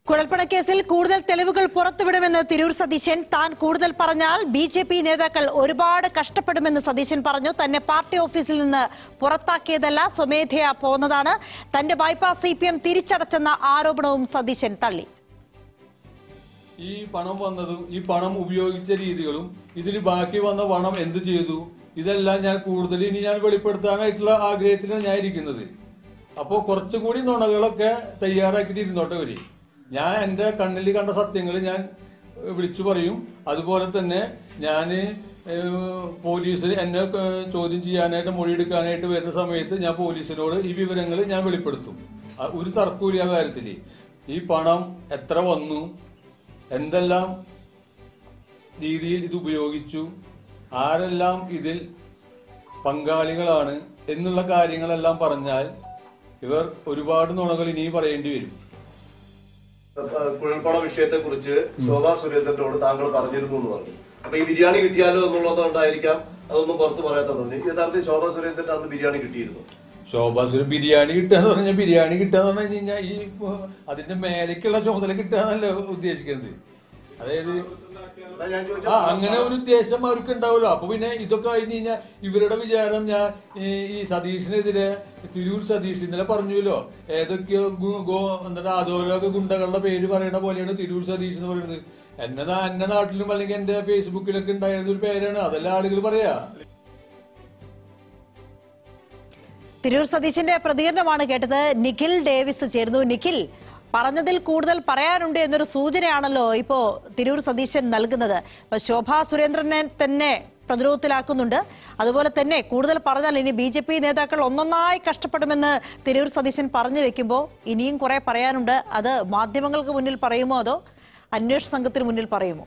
കുഴൽപ്പണക്കേസിൽ കൂടുതൽ തെളിവുകൾ പുറത്തുവിടുമെന്ന് തിരൂർ സതീശൻ താൻ കൂടുതൽ പറഞ്ഞാൽ ബി ജെ പി നേതാക്കൾ ഒരുപാട് കഷ്ടപ്പെടുമെന്ന് സതീശൻ പറഞ്ഞു തന്നെ പാർട്ടി ഓഫീസിൽ നിന്ന് പുറത്താക്കിയതല്ല സ്വമേധയാ പോന്നതാണ് തന്റെ വായ്പ സി പി എം തിരിച്ചടച്ചെന്ന ആരോപണവും സതീശൻ തള്ളി ഈ പണം വന്നതും ഈ പണം ഉപയോഗിച്ച രീതികളും ഇതിൽ ബാക്കി വന്ന പണം എന്ത് ചെയ്തു ഇതെല്ലാം ഞാൻ കൂടുതൽ ഇനി ഞാൻ വെളിപ്പെടുത്താനായിട്ടുള്ള ആഗ്രഹത്തിലാണ് ഞാൻ ഇരിക്കുന്നത് അപ്പോൾ കുറച്ചും കൂടി നുണകളൊക്കെ തയ്യാറാക്കിയിട്ട് ഇരുന്നോട്ടെ വരി ഞാൻ എൻ്റെ കണ്ണിൽ കണ്ട സത്യങ്ങൾ ഞാൻ ഏഹ്, വിളിച്ചു പറയും അതുപോലെ തന്നെ ഞാൻ പോലീസ് എന്നെ ഏഹ്, ചോദ്യം ചെയ്യാനായിട്ട് മൊഴിയെടുക്കാനായിട്ട് വരുന്ന സമയത്ത് ഞാൻ പോലീസിനോട് ഈ വിവരങ്ങൾ ഞാൻ വെളിപ്പെടുത്തും ആ, ഒരു തർക്കമില്ല ആ കാര്യത്തിൽ ഈ പണം എത്ര വന്നു എന്തെല്ലാം രീതിയിൽ ഇത് ഉപയോഗിച്ചു ആരെല്ലാം ഇതിൽ പങ്കാളികളാണ് എന്നുള്ള കാര്യങ്ങളെല്ലാം പറഞ്ഞാൽ ഇവർ ഒരുപാട് നുണകൾ ഇനിയും പറയേണ്ടി വരും കുഴൽപ്പണ വിഷയത്തെ കുറിച്ച് ശോഭാ സുരേന്ദ്രനോട് താങ്കൾ പറഞ്ഞിരുന്നു എന്ന് പറഞ്ഞു അപ്പൊ ഈ ബിരിയാണി കിട്ടിയാലോ എന്നുള്ളത് കൊണ്ടായിരിക്കാം അതൊന്നും പുറത്ത് പറയാത്ത പറഞ്ഞു യഥാർത്ഥത്തിൽ ശോഭാ സുരേന്ദ്രൻ അന്ന് ബിരിയാണി കിട്ടിയിരുന്നു ശോഭാസുര ബിരിയാണി കിട്ടുക പറഞ്ഞാൽ ബിരിയാണി കിട്ടുക എന്ന് പറഞ്ഞു കഴിഞ്ഞാൽ ഈ ഉം, അതിന്റെ മേലേക്കുള്ള ചുമതല കിട്ടുക എന്നല്ല ഉദ്ദേശിക്കുന്നത് അതായത് അതാ ഞാൻ ചോദിച്ച ആ അങ്ങനെ ഒരു ഉദ്ദേശം അവർക്ക് ഉണ്ടാവുമല്ലോ അപ്പൊ പിന്നെ ഇതൊക്കെ കഴിഞ്ഞ് കഴിഞ്ഞാൽ ഇവരുടെ വിചാരം ഞാൻ ഈ ഈ സതീഷിനെതിരെ തിരൂർ സതീഷ് ഇന്നലെ പറഞ്ഞല്ലോ ഏതൊക്കെയോ ഗു- ഗോ എന്നിട്ട് അധോലോക ഗുണ്ടകളുടെ പേര് പറയുന്ന പോലെയാണ് തിരൂർ സതീഷ് എന്ന് പറയുന്നത് എന്നെ നാ- എന്റെ നാട്ടിലും അല്ലെങ്കിൽ എന്റെ ഫേസ്ബുക്കിലൊക്കെ ഉണ്ടായിരുന്ന ഒരു പേരാണ് അതെല്ലാം ആളുകൾ പറയാ തിരൂർ സതീശന്റെ പ്രതികരണമാണ് കേട്ടത് നിഖിൽ ഡേവിസ് ചേരുന്നു നിഖിൽ പറഞ്ഞതിൽ കൂടുതൽ പറയാനുണ്ട് എന്നൊരു സൂചനയാണല്ലോ ഇപ്പോ തിരൂർ സതീശൻ നൽകുന്നത് അപ്പൊ ശോഭാ സുരേന്ദ്രനെ തന്നെ പ്രതിരോധത്തിലാക്കുന്നുണ്ട് അതുപോലെ തന്നെ കൂടുതൽ പറഞ്ഞാൽ ഇനി ബി ജെ പി നേതാക്കൾ ഒന്നൊന്നായി കഷ്ടപ്പെടുമെന്ന് തിരൂർ സതീശൻ പറഞ്ഞു വെക്കുമ്പോൾ ഇനിയും കുറെ പറയാനുണ്ട് അത് മാധ്യമങ്ങൾക്ക് മുന്നിൽ പറയുമോ അതോ അന്വേഷണ സംഘത്തിന് മുന്നിൽ പറയുമോ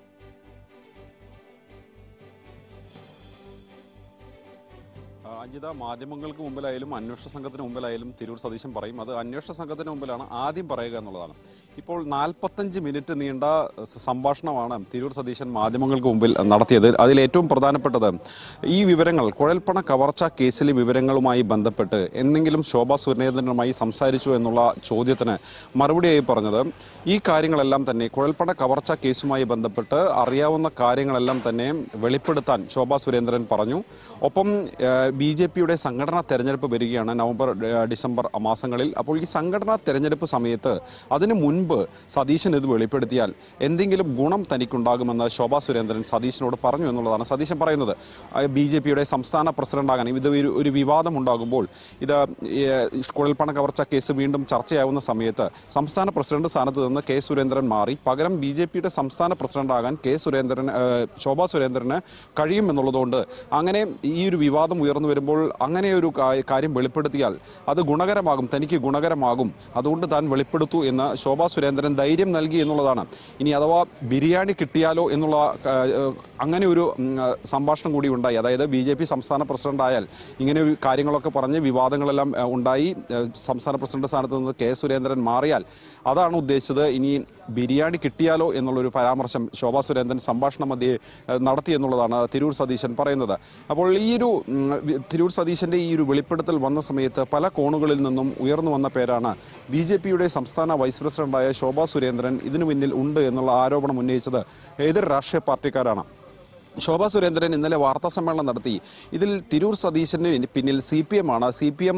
ആ, അഞ്ജിത മാധ്യമങ്ങൾക്ക് മുമ്പിലായാലും അന്വേഷണ സംഘത്തിന് മുമ്പിലായാലും തിരൂർ സതീശൻ പറയും അത് അന്വേഷണ സംഘത്തിന് മുമ്പിലാണ് ആദ്യം പറയുക എന്നുള്ളതാണ് ഇപ്പോൾ നാൽപ്പത്തഞ്ച് മിനിറ്റ് നീണ്ട സ- സംഭാഷണമാണ് തിരൂർ സതീശൻ മാധ്യമങ്ങൾക്ക് മുമ്പിൽ നടത്തിയത് അതിൽ ഏറ്റവും പ്രധാനപ്പെട്ടത് ഈ വിവരങ്ങൾ കുഴൽപ്പണ കവർച്ച കേസിലെ വിവരങ്ങളുമായി ബന്ധപ്പെട്ട് എന്തെങ്കിലും ശോഭാ സുരേന്ദ്രനുമായി സംസാരിച്ചു എന്നുള്ള ചോദ്യത്തിന് മറുപടിയായി പറഞ്ഞത് ഈ കാര്യങ്ങളെല്ലാം തന്നെ കുഴൽപ്പണ കവർച്ച കേസുമായി ബന്ധപ്പെട്ട് അറിയാവുന്ന കാര്യങ്ങളെല്ലാം തന്നെ വെളിപ്പെടുത്താൻ ശോഭാ സുരേന്ദ്രൻ പറഞ്ഞു ഒപ്പം ബി ജെ പിയുടെ സംഘടനാ തെരഞ്ഞെടുപ്പ് വരികയാണ് നവംബർ ഏഹ്, ഡിസംബർ മാസങ്ങളിൽ അപ്പോൾ ഈ സംഘടനാ തെരഞ്ഞെടുപ്പ് സമയത്ത് അതിനു മുൻപ് സതീശൻ ഇത് വെളിപ്പെടുത്തിയാൽ എന്തെങ്കിലും ഗുണം തനിക്കുണ്ടാകുമെന്ന് ശോഭാ സുരേന്ദ്രൻ സതീശനോട് പറഞ്ഞു എന്നുള്ളതാണ് സതീശൻ പറയുന്നത് ബി ജെ പിയുടെ സംസ്ഥാന പ്രസിഡന്റാകാൻ ഇത് ഒരു ഒരു വിവാദം ഉണ്ടാകുമ്പോൾ ഇത് ഏഹ്, കുഴൽപ്പണ കവർച്ച കേസ് വീണ്ടും ചർച്ചയാവുന്ന സമയത്ത് സംസ്ഥാന പ്രസിഡന്റ് സ്ഥാനത്ത് നിന്ന് കെ സുരേന്ദ്രൻ മാറി പകരം ബി ജെ പിയുടെ സംസ്ഥാന പ്രസിഡന്റാകാൻ കെ സുരേന്ദ്രൻ ഏഹ്, ശോഭാ സുരേന്ദ്രന് കഴിയുമെന്നുള്ളതുകൊണ്ട് അങ്ങനെ ഈ ഒരു വിവാദം ഉയർന്നു വരുമ്പോൾ അങ്ങനെ ഒരു കാ- കാര്യം വെളിപ്പെടുത്തിയാൽ അത് ഗുണകരമാകും തനിക്ക് ഗുണകരമാകും അതുകൊണ്ട് താൻ വെളിപ്പെടുത്തു എന്ന് ശോഭാ സുരേന്ദ്രൻ ധൈര്യം നൽകി എന്നുള്ളതാണ് ഇനി അഥവാ ബിരിയാണി കിട്ടിയാലോ എന്നുള്ള ആ, ഏഹ്, അങ്ങനെ ഒരു ഉം, ആ, സംഭാഷണം കൂടി ഉണ്ടായി അതായത് ബി ജെ പി സംസ്ഥാന പ്രസിഡന്റ് ആയാൽ ഇങ്ങനെ ഒരു കാര്യങ്ങളൊക്കെ പറഞ്ഞ് വിവാദങ്ങളെല്ലാം ആ, ഉണ്ടായി ആ, സംസ്ഥാന പ്രസിഡന്റ് സ്ഥാനത്ത് നിന്ന് കെ സുരേന്ദ്രൻ മാറിയാൽ അതാണ് ഉദ്ദേശിച്ചത് ഇനി ബിരിയാണി കിട്ടിയാലോ എന്നുള്ളൊരു പരാമർശം ശോഭാ സുരേന്ദ്രൻ സംഭാഷണ മധ്യേ ആ, നടത്തി എന്നുള്ളതാണ് തിരൂർ സതീശൻ പറയുന്നത് അപ്പോൾ ഈ ഒരു ഉം, വി- തിരൂർ സതീശന്റെ ഈ ഒരു വെളിപ്പെടുത്തൽ വന്ന സമയത്ത് പല കോണുകളിൽ നിന്നും ഉയർന്നു വന്ന പേരാണ് ബി ജെ പിയുടെ സംസ്ഥാന വൈസ് പ്രസിഡന്റായ ശോഭാ സുരേന്ദ്രൻ ഇതിനു പിന്നിൽ ഉണ്ട് എന്നുള്ള ആരോപണം ഉന്നയിച്ചത് എതിർ രാഷ്ട്രീയ പാർട്ടിക്കാരാണ് ശോഭാ സുരേന്ദ്രൻ ഇന്നലെ വാർത്താ സമ്മേളനം നടത്തി ഇതിൽ തിരൂർ സതീശന് പിന്നിൽ സി പി എം ആണ് സി പി എം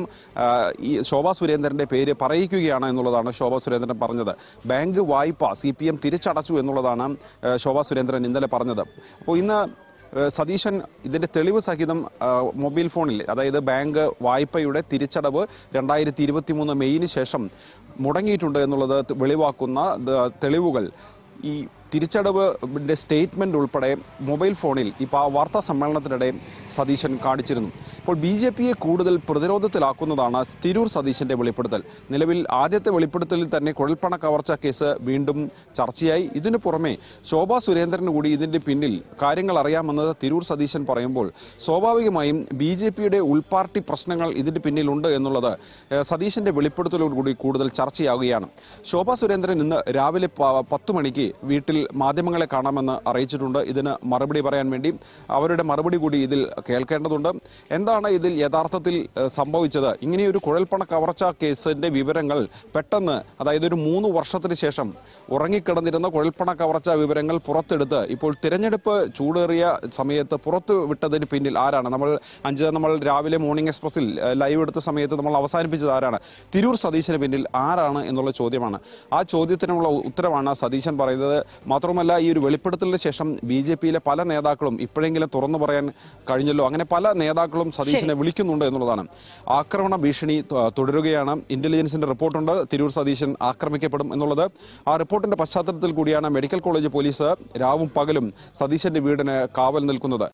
ഈ ശോഭാ സുരേന്ദ്രന്റെ പേര് പറയിക്കുകയാണ് എന്നുള്ളതാണ് ശോഭാ സുരേന്ദ്രൻ പറഞ്ഞത് ബാങ്ക് വായ്പ സി പി എം തിരിച്ചടച്ചു എന്നുള്ളതാണ് ആ, ശോഭാ സുരേന്ദ്രൻ ഇന്നലെ പറഞ്ഞത് അപ്പോൾ ഇന്ന് ആ, സതീശൻ ഇതിന്റെ തെളിവ് സഹിതം ആ, മൊബൈൽ ഫോണിൽ അതായത് ബാങ്ക് വായ്പയുടെ തിരിച്ചടവ് രണ്ടായിരത്തി ഇരുപത്തി മൂന്ന് മെയ്യിന് ശേഷം മുടങ്ങിയിട്ടുണ്ട് എന്നുള്ളത് വെളിവാക്കുന്ന ദ- തെളിവുകൾ ഈ തിരിച്ചടവിൻ്റെ സ്റ്റേറ്റ്മെന്റ് ഉൾപ്പെടെ മൊബൈൽ ഫോണിൽ ഇപ്പോൾ ആ വാർത്താ സമ്മേളനത്തിനിടെ സതീശൻ കാണിച്ചിരുന്നു ഇപ്പോൾ ബി ജെ പിയെ കൂടുതൽ പ്രതിരോധത്തിലാക്കുന്നതാണ് തിരൂർ സതീശന്റെ വെളിപ്പെടുത്തൽ നിലവിൽ ആദ്യത്തെ വെളിപ്പെടുത്തലിൽ തന്നെ കുഴൽപ്പണ കവർച്ച കേസ് വീണ്ടും ചർച്ചയായി ഇതിനു പുറമെ ശോഭാ സുരേന്ദ്രന് കൂടി ഇതിന്റെ പിന്നിൽ കാര്യങ്ങൾ അറിയാമെന്ന് തിരൂർ സതീശൻ പറയുമ്പോൾ സ്വാഭാവികമായും ബി ജെ പിയുടെ ഉൾപാർട്ടി പ്രശ്നങ്ങൾ ഇതിന്റെ പിന്നിലുണ്ട് എന്നുള്ളത് ഏഹ്, സതീശന്റെ വെളിപ്പെടുത്തലോടുകൂടി കൂടുതൽ ചർച്ചയാവുകയാണ് ശോഭാ സുരേന്ദ്രൻ ഇന്ന് രാവിലെ പ- പത്ത് മണിക്ക് വീട്ടിൽ മാധ്യമങ്ങളെ കാണാമെന്ന് അറിയിച്ചിട്ടുണ്ട് ഇതിന് മറുപടി പറയാൻ വേണ്ടി അവരുടെ മറുപടി കൂടി ഇതിൽ കേൾക്കേണ്ടതുണ്ട് എന്താണ് ഇതിൽ യഥാർത്ഥത്തിൽ ഏഹ്, സംഭവിച്ചത് ഇങ്ങനെയൊരു കുഴൽപ്പണ കവർച്ച കേസിന്റെ വിവരങ്ങൾ പെട്ടെന്ന് അതായത് ഒരു മൂന്ന് വർഷത്തിന് ശേഷം ഉറങ്ങിക്കിടന്നിരുന്ന കുഴൽപ്പണ കവർച്ച വിവരങ്ങൾ പുറത്തെടുത്ത് ഇപ്പോൾ തിരഞ്ഞെടുപ്പ് ചൂടേറിയ സമയത്ത് പുറത്തു വിട്ടതിന് പിന്നിൽ ആരാണ് നമ്മൾ അഞ്ച് നമ്മൾ രാവിലെ മോർണിംഗ് എക്സ്പ്രസിൽ ഏഹ്, ലൈവ് എടുത്ത സമയത്ത് നമ്മൾ അവസാനിപ്പിച്ചത് ആരാണ് തിരൂർ സതീശന് പിന്നിൽ ആരാണ് എന്നുള്ള ചോദ്യമാണ് ആ ചോദ്യത്തിനുള്ള ഉത്തരവാണ് സതീശൻ പറയുന്നത് മാത്രമല്ല ഈ ഒരു വെളിപ്പെടുത്തലിന് ശേഷം ബി ജെ പിയിലെ പല നേതാക്കളും ഇപ്പോഴെങ്കിലും തുറന്നു പറയാൻ കഴിഞ്ഞല്ലോ അങ്ങനെ പല നേതാക്കളും സതീശനെ വിളിക്കുന്നുണ്ട് എന്നുള്ളതാണ് ആക്രമണ ഭീഷണി ത- തുടരുകയാണ് ഇന്റലിജൻസിന്റെ റിപ്പോർട്ടുണ്ട് തിരൂർ സതീശൻ ആക്രമിക്കപ്പെടും എന്നുള്ളത് ആ റിപ്പോർട്ടിന്റെ പശ്ചാത്തലത്തിൽ കൂടിയാണ് മെഡിക്കൽ കോളേജ് പോലീസ് രാവും പകലും സതീശന്റെ വീടിന് കാവൽ നിൽക്കുന്നത്